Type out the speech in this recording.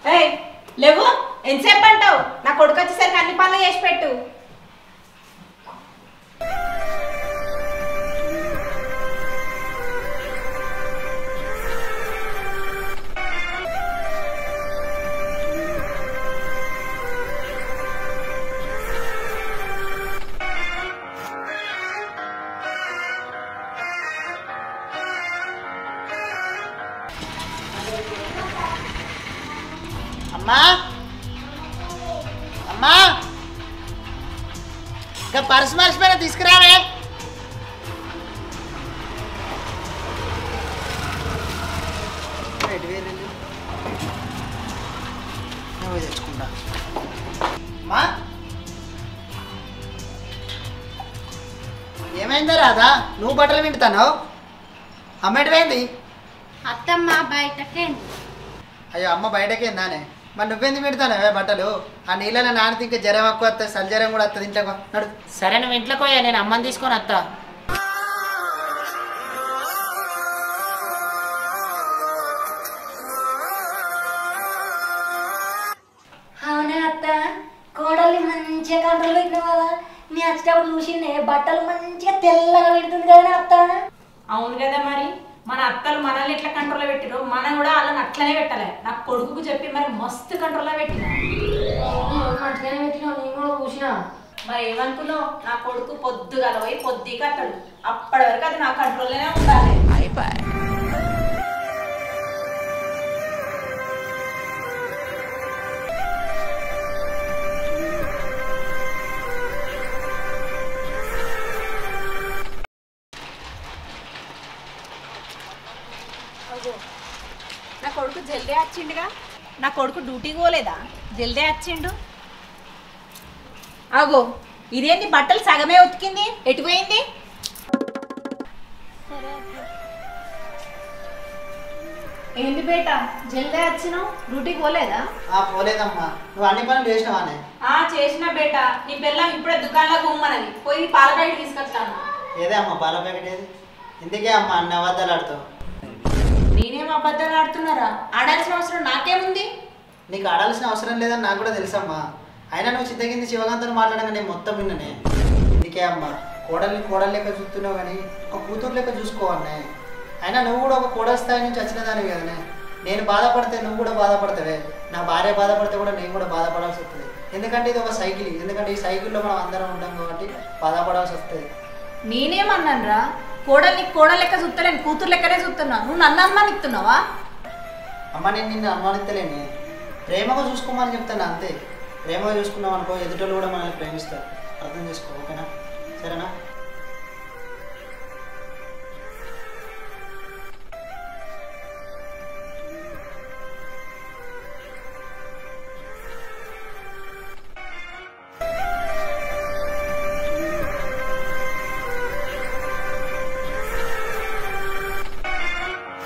ఏయ్ లేవు ఎంతసేపు అంటావు నా కొడుకు వచ్చేసరికి అన్ని పనులు చేసి పెట్టు అమ్మా అమ్మా ఇంకా పర్సు మర్చిపోయినా తీసుకురావే ఎటు వేరేది? నేను పోయి తెచ్చుకుంటా అమ్మా ఏమైందా రాదా నువ్వు బట్టలు వింటుతాను అమ్మ ఎటువైంది అత్తమ్మ బయటకే అయ్యో అమ్మ బయటకే నానే మరి నువ్వెందుకు పెడతానవే బట్టలు ఆ నీళ్ళలో నానితే ఇంకా జ్వరం ఎక్కువ వస్తుంది సల్ జ్వరం కూడా వస్తుంది ఇంట్లో నడు సరే నువ్వు ఇంట్లోకి పోయా నేను అమ్మని తీసుకొని వస్తా అవునే అత్త కోడల్ని మంచిగా కంట్రోల్ పెట్టిన కదా మీ వచ్చేటప్పుడు చూసిండే బట్టలు మంచిగా తెల్లగా పెడుతుంది కదా అత్త అవును కదా మరి మన అత్తలు మనల్ని ఎట్లా కంట్రోల్లో పెట్టిరో మనం కూడా వాళ్ళని అట్లనే పెట్టాలి నా కొడుకుకు చెప్పి మరి మస్తు కంట్రోల్లో పెట్టిన మంచిగానే పెట్టినా నేను కూడా చూసిన మరి ఏమనుకున్నావు నా కొడుకు పొద్దుగల పోయి పొద్దుకి అత్తాడు అప్పటి వరకు అది నా కంట్రోల్లోనే ఉండాలి నా కొడుకు జల్దీ వచ్చిండుగా నా కొడుకు డ్యూటీకి పోలేదా జల్దీ వచ్చిండు ఆగో ఇదేంటి బట్టలు సగమే ఉతికింది ఎటు పోయింది ఏంది బేట జల్దీ వచ్చినావు డ్యూటీకి పోలేదా ఆ పోలేదమ్మా నువ్వు అన్ని పనులు చేసినావానే ఆ చేసిన బేట నీ పిల్లం ఇప్పుడే దుకాణంలో గుమ్మనది పోయి పాల ప్యాకెట్ తీసుకొచ్చాను ఏదే అమ్మా పాల ప్యాకెట్ ఏది ఇందుకే అమ్మా అన్ని అబద్ధాలు ఆడుతావు నేనేం అబద్ధాలు ఆడుతున్నారా ఆడాల్సిన అవసరం నాకేముంది నీకు ఆడాల్సిన అవసరం లేదని నాకు కూడా తెలుసమ్మా అయినా నువ్వు చిత్తగింది శివకాంత్తో మాట్లాడగా నేను మొత్తం విన్ననే ఇందుకే అమ్మా కోడల్ని కోడలు లెక్క చూస్తున్నావు కానీ ఒక కూతురు లెక్క చూసుకోవన్నే అయినా నువ్వు కూడా ఒక కోడల స్థాయి నుంచి వచ్చిన దానివి కదనే నేను బాధపడితే నువ్వు కూడా బాధపడతావే నా భార్య బాధపడితే కూడా నేను కూడా బాధపడాల్సి వస్తుంది ఎందుకంటే ఇది ఒక సైకిల్ ఎందుకంటే ఈ సైకిల్లో మనం అందరం ఉంటాం కాబట్టి బాధపడాల్సి వస్తుంది నేనేమన్నానురా కోడల్ని కోడలు లెక్క చూస్తలేను కూతురు లెక్కనే చూస్తున్నా నువ్వు నన్ను అనుమానిస్తున్నావా అమ్మ నేను నిన్ను అనుమానిస్తలేని ప్రేమగా చూసుకోమని చెప్తాను అంతే ప్రేమగా చూసుకున్నాం అనుకో ఎదుటోళ్ళు కూడా మనల్ని ప్రేమిస్తారు అర్థం చేసుకో ఓకేనా సరేనా